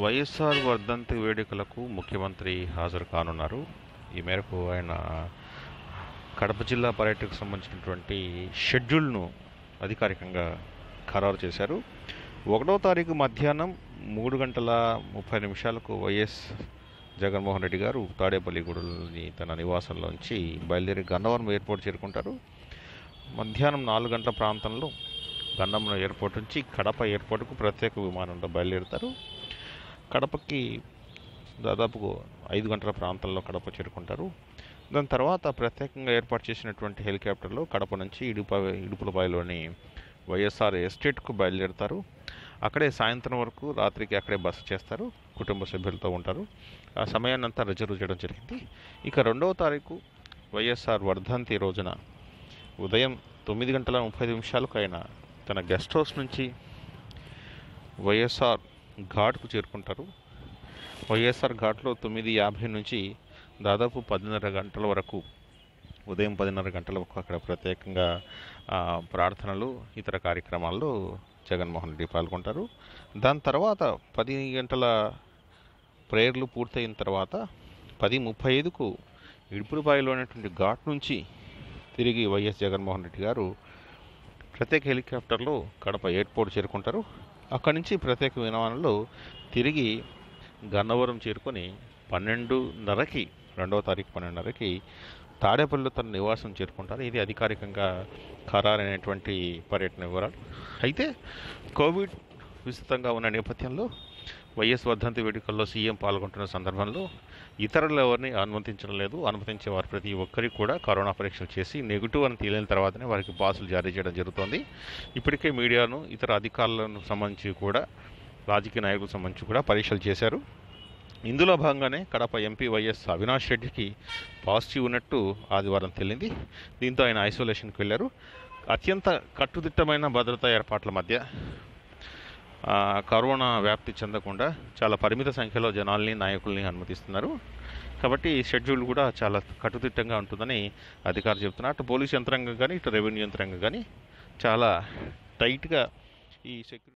వైఎస్ఆర్ వర్ధంతి వేడుకలకు ముఖ్యమంత్రి హాజరు కానున్నారు ఈ మేరకు ఆయన కడప జిల్లా పర్యటనకు సంబంధించినటువంటి షెడ్యూల్ను అధికారికంగా ఖరారు చేశారు ఒకటో తారీఖు మధ్యాహ్నం మూడు గంటల ముప్పై నిమిషాలకు వైఎస్ జగన్మోహన్ రెడ్డి గారు తాడేపల్లిగూడలోని తన నివాసంలోంచి బయలుదేరి గన్నవరం ఎయిర్పోర్ట్ చేరుకుంటారు మధ్యాహ్నం నాలుగు గంటల ప్రాంతంలో గన్నవరం ఎయిర్పోర్ట్ నుంచి కడప ఎయిర్పోర్ట్కు ప్రత్యేక విమానంలో బయలుదేరుతారు కడపకి దాదాపు ఐదు గంటల ప్రాంతంలో కడప చేరుకుంటారు దాని తర్వాత ప్రత్యేకంగా ఏర్పాటు చేసినటువంటి హెలికాప్టర్లో కడప నుంచి ఇడుప ఇడుపులపాయలోని వైఎస్ఆర్ ఎస్టేట్కు బయలుదేరుతారు అక్కడే సాయంత్రం వరకు రాత్రికి అక్కడే బస చేస్తారు కుటుంబ సభ్యులతో ఉంటారు ఆ సమయాన్ని అంతా రిజర్వ్ చేయడం జరిగింది ఇక రెండవ తారీఖు వైఎస్ఆర్ వర్ధంతి రోజున ఉదయం తొమ్మిది గంటల ముప్పై నిమిషాలకు ఆయన తన గెస్ట్ హౌస్ నుంచి వైఎస్ఆర్ ఘాట్కు చేరుకుంటారు వైఎస్ఆర్ ఘాట్లో తొమ్మిది యాభై నుంచి దాదాపు పదిన్నర గంటల వరకు ఉదయం పదిన్నర గంటల వరకు అక్కడ ప్రత్యేకంగా ఆ, ప్రార్థనలు ఇతర కార్యక్రమాల్లో జగన్మోహన్ రెడ్డి పాల్గొంటారు దాని తర్వాత పది గంటల ప్రేయర్లు పూర్తయిన తర్వాత పది ముప్పై ఐదుకు ఇడుపులపాయలో ఉన్నటువంటి ఘాట్ నుంచి తిరిగి వైఎస్ జగన్మోహన్ రెడ్డి గారు ప్రత్యేక హెలికాప్టర్లో కడప ఎయిర్పోర్ట్ చేరుకుంటారు అక్కడి నుంచి ప్రత్యేక విమానంలో తిరిగి గన్నవరం చేరుకొని పన్నెండున్నరకి రెండవ తారీఖు పన్నెండున్నరకి తాడేపల్లిలో తన నివాసం చేరుకుంటారు ఇది అధికారికంగా ఖరారైనటువంటి పర్యటన వివరాలు అయితే కోవిడ్ విస్తృతంగా ఉన్న నేపథ్యంలో వైఎస్ వర్ధంతి వేడుకల్లో సీఎం పాల్గొంటున్న సందర్భంలో ఇతరులు ఎవరిని అనుమతించడం లేదు అనుమతించే వారు ప్రతి ఒక్కరికి కూడా కరోనా పరీక్షలు చేసి నెగిటివ్ అని తేలిన తర్వాతనే వారికి పాసులు జారీ చేయడం జరుగుతోంది ఇప్పటికే మీడియాను ఇతర అధికారులను సంబంధించి కూడా రాజకీయ నాయకులకు సంబంధించి కూడా పరీక్షలు చేశారు ఇందులో భాగంగానే కడప ఎంపీ వైఎస్ అవినాష్ రెడ్డికి పాజిటివ్ ఉన్నట్టు ఆదివారం తేలింది దీంతో ఆయన ఐసోలేషన్కి వెళ్ళారు అత్యంత కట్టుదిట్టమైన భద్రతా ఏర్పాట్ల మధ్య ఆ, కరోనా వ్యాప్తి చెందకుండా చాలా పరిమిత సంఖ్యలో జనాల్ని నాయకుల్ని అనుమతిస్తున్నారు కాబట్టి ఈ షెడ్యూల్ కూడా చాలా కట్టుదిట్టంగా ఉంటుందని అధికారులు చెప్తున్నారు అటు పోలీస్ యంత్రాంగం కానీ ఇటు రెవెన్యూ యంత్రాంగం కానీ చాలా టైట్గా ఈ సెక్యూరిటీ